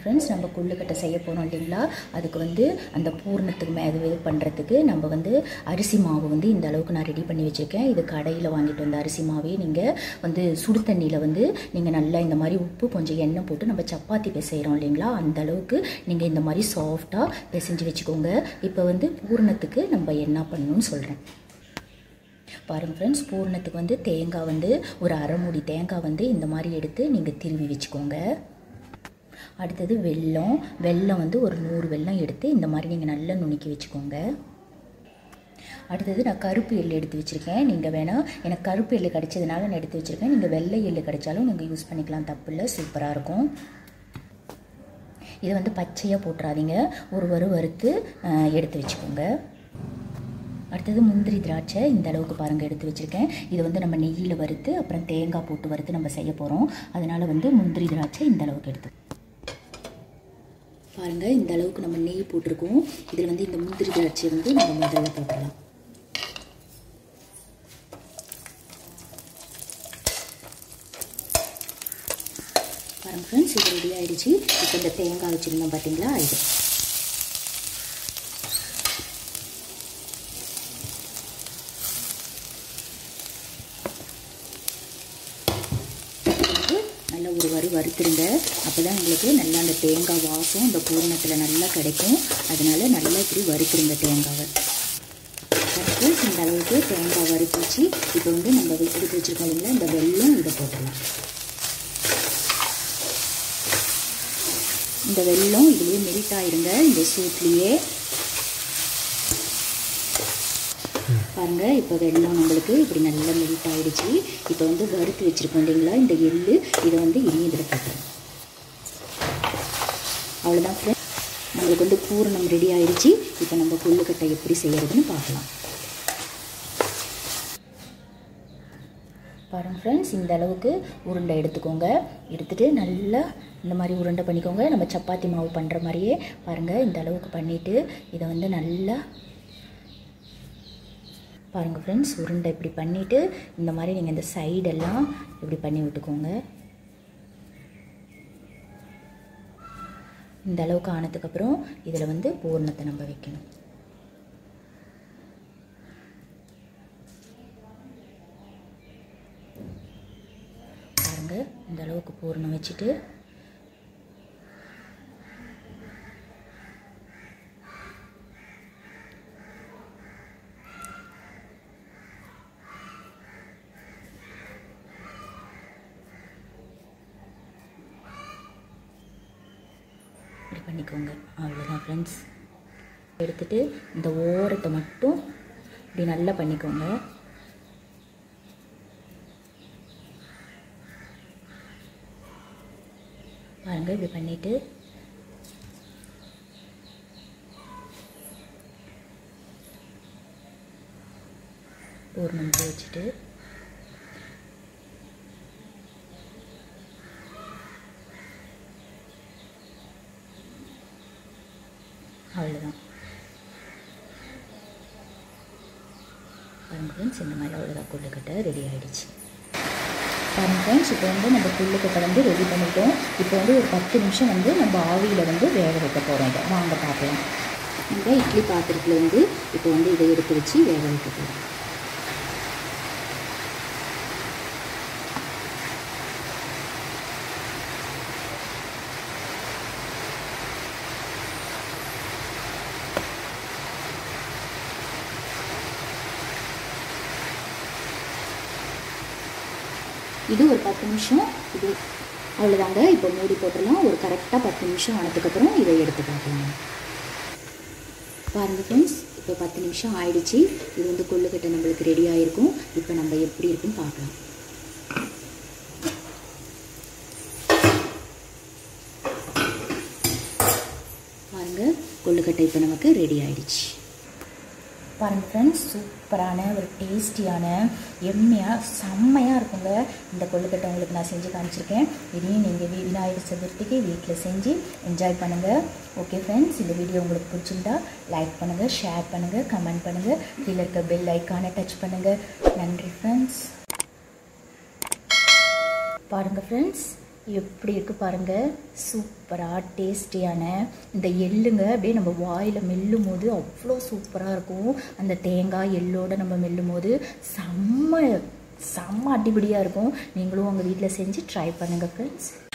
friends நம்ம கொள்ளுக்கட்டை செய்ய போகிறோம் இல்லைங்களா அதுக்கு வந்து அந்த பூர்ணத்துக்கு மே இது பண்ணுறதுக்கு நம்ம வந்து அரிசி மாவு வந்து இந்த அளவுக்கு நான் ரெடி பண்ணி வச்சுருக்கேன் இது கடையில் வாங்கிட்டு வந்த அரிசி மாவே நீங்கள் வந்து சுடு தண்ணியில் வந்து நீங்கள் நல்லா இந்த மாதிரி உப்பு கொஞ்சம் எண்ணெய் போட்டு நம்ம சப்பாத்தி பிசைகிறோம் இல்லைங்களா அந்த அளவுக்கு நீங்கள் இந்த மாதிரி சாஃப்டாக பிசைஞ்சு வச்சுக்கோங்க இப்போ வந்து பூர்ணத்துக்கு நம்ம என்ன பண்ணணும்னு சொல்கிறேன் பாருங்கள் ஃப்ரெண்ட்ஸ் பூர்ணத்துக்கு வந்து தேங்காய் வந்து ஒரு அரை மூடி தேங்காய் வந்து இந்த மாதிரி எடுத்து நீங்கள் திருவி வச்சுக்கோங்க அடுத்தது வெல்லம் வெல்லம் வந்து ஒரு நூறு வெல்லம் எடுத்து இந்த மாதிரி நீங்கள் நல்லா நுணுக்கி வச்சுக்கோங்க அடுத்தது நான் கருப்பு எள்ளு எடுத்து வச்சுருக்கேன் நீங்கள் வேணால் எனக்கு கருப்பு எள்ளு கிடைச்சதுனால நான் எடுத்து வச்சுருக்கேன் நீங்கள் வெள்ளை எள்ளு கிடைச்சாலும் நீங்கள் யூஸ் பண்ணிக்கலாம் தப்பு இல்லை சூப்பராக இருக்கும் இதை வந்து பச்சையாக போட்டுறாதீங்க ஒரு வறு வறுத்து அஹ், எடுத்து வச்சுக்கோங்க அடுத்தது முந்திரி திராட்சை இந்த அளவுக்கு பாருங்கள் எடுத்து வச்சுருக்கேன் இது வந்து நம்ம நெய்யில் வறுத்து அப்புறம் தேங்காய் போட்டு வறுத்து நம்ம செய்ய போகிறோம் அதனால் வந்து முந்திரி திராட்சை இந்த அளவுக்கு எடுத்து பாருங்கள் இந்த அளவுக்கு நம்ம நெய் போட்டிருக்கோம் இதில் வந்து இந்த முந்திரி திராட்சை வந்து நம்ம முதல்ல போட்டுடலாம் பாருங்க ஃப்ரெண்ட்ஸ் இது ரெடி ஆயிடுச்சு இப்போ இந்த தேங்காய் வச்சுருந்தோம் பார்த்தீங்களா இது வந்து நல்லா ஒரு வறு வறுத்துருங்க அப்போ தான் உங்களுக்கு நல்லா அந்த தேங்காய் வாசம் இந்த பூர்ணத்தில் நல்லா கிடைக்கும் அதனால நல்லா இப்படி வறுத்துருங்க தேங்காவை வறுத்து இந்த அளவுக்கு தேங்காய் வறுத்து வச்சு இப்போ வந்து நம்ம எடுத்து வச்சுருக்கோம் இல்லைங்களா இந்த வெல்லம் இதை போட்டுடலாம் இந்த வெல்லம் இதுலேயே மெல்ட் ஆயிருங்க இந்த சூட்லேயே பாருங்க இப்போ வெல்லம் நம்மளுக்கு இப்படி நல்லா மெல்ட் ஆயிடுச்சு இப்போ வந்து வறுத்து வச்சுருக்கோம் இல்லைங்களா இந்த எள்ளு இதை வந்து இனி இதில் போட்டுரும் அவ்வளோதான் ஃப்ரெண்ட் நம்மளுக்கு வந்து பூரணம் ரெடி ஆயிடுச்சு இப்போ நம்ம கொள்ளுக்கட்டை எப்படி செய்யறதுன்னு பார்க்கலாம் பாருங்க ஃப்ரெண்ட்ஸ் இந்த அளவுக்கு உருண்டை எடுத்துக்கோங்க எடுத்துகிட்டு நல்லா இந்த மாதிரி உருண்டை பண்ணிக்கோங்க நம்ம சப்பாத்தி மாவு பண்ணுற மாதிரியே பாருங்கள் இந்த அளவுக்கு பண்ணிவிட்டு இதை வந்து நல்லா பாருங்கள் ஃப்ரெண்ட்ஸ் உருண்டை இப்படி பண்ணிவிட்டு இந்த மாதிரி நீங்கள் இந்த சைடெல்லாம் இப்படி பண்ணி விட்டுக்கோங்க இந்த அளவுக்கு ஆனதுக்கப்புறம் இதில் வந்து பூர்ணத்தை நம்ம வைக்கணும் பாருங்க இந்த அளவுக்கு பூரணம் வச்சுட்டு இப்படி பண்ணிக்கோங்க அவ்வளோதான் ஃப்ரெண்ட்ஸ் எடுத்துட்டு இந்த ஓரத்தை மட்டும் இப்படி நல்லா பண்ணிக்கோங்க பாருங்கள் இப்படி பண்ணிவிட்டு பூர்ணம் வச்சுட்டு அவ்வளோதான் பாருங்க ஃப்ரெண்ட்ஸ் இந்த மாதிரி அவ்வளோதான் கொள்ளுக்கட்டை ரெடி ஆகிடுச்சு பாருங்க ஃப்ரெண்ட்ஸ் இப்போ வந்து நம்ம கொள்ளுக்கட்டை வந்து ரெடி பண்ணிட்டோம் இப்போ வந்து ஒரு பத்து நிமிஷம் வந்து நம்ம ஆவியில் வந்து வேக வைக்க போகிறோம் இதை வாங்க பார்க்கலாம் இந்த இட்லி பாத்திரத்தில் வந்து இப்போ வந்து இதை எடுத்து வச்சு வேக வைக்க போகிறோம் இது ஒரு பத்து நிமிஷம் இது அவ்வளோதாங்க இப்போ மூடி போட்டுடலாம் ஒரு கரெக்டாக பத்து நிமிஷம் ஆனதுக்கப்புறம் இதை எடுத்து பார்க்கலாம் பாருங்கள் ஃப்ரெண்ட்ஸ் இப்போ பத்து நிமிஷம் ஆயிடுச்சு இது வந்து கொள்ளுக்கட்டை நம்மளுக்கு ரெடி ஆகிருக்கும் இப்போ நம்ம எப்படி இருக்குன்னு பார்க்கலாம் பாருங்க கொள்ளுக்கட்டை இப்போ நமக்கு ரெடி ஆயிடுச்சு பாருங்கள் ஃப்ரெண்ட்ஸ் சூப்பரான ஒரு டேஸ்டியான எம்மையாக செம்மையாக இருக்குங்க இந்த கொள்ளுக்கட்டை உங்களுக்கு நான் செஞ்சு காமிச்சிருக்கேன் இதையும் நீங்கள் விநாயகர் சதுர்த்திக்கு வீட்டில் செஞ்சு என்ஜாய் பண்ணுங்கள் ஓகே ஃப்ரெண்ட்ஸ் இந்த வீடியோ உங்களுக்கு பிடிச்சிருந்தா லைக் பண்ணுங்கள் ஷேர் பண்ணுங்கள் கமெண்ட் பண்ணுங்கள் கீழே இருக்க பெல் ஐக்கானை டச் பண்ணுங்கள் நன்றி ஃப்ரெண்ட்ஸ் பாருங்கள் ஃப்ரெண்ட்ஸ் எப்படி இருக்கு பாருங்க சூப்பராக டேஸ்டியான இந்த எள்ளுங்க அப்படியே நம்ம வாயில் மெல்லும் போது அவ்வளோ சூப்பராக இருக்கும் அந்த தேங்காய் எள்ளோட நம்ம மெல்லும் போது செம்ம செம்ம அடிபடியாக இருக்கும் நீங்களும் உங்கள் வீட்டில் செஞ்சு ட்ரை பண்ணுங்கள் ஃப்ரெண்ட்ஸ்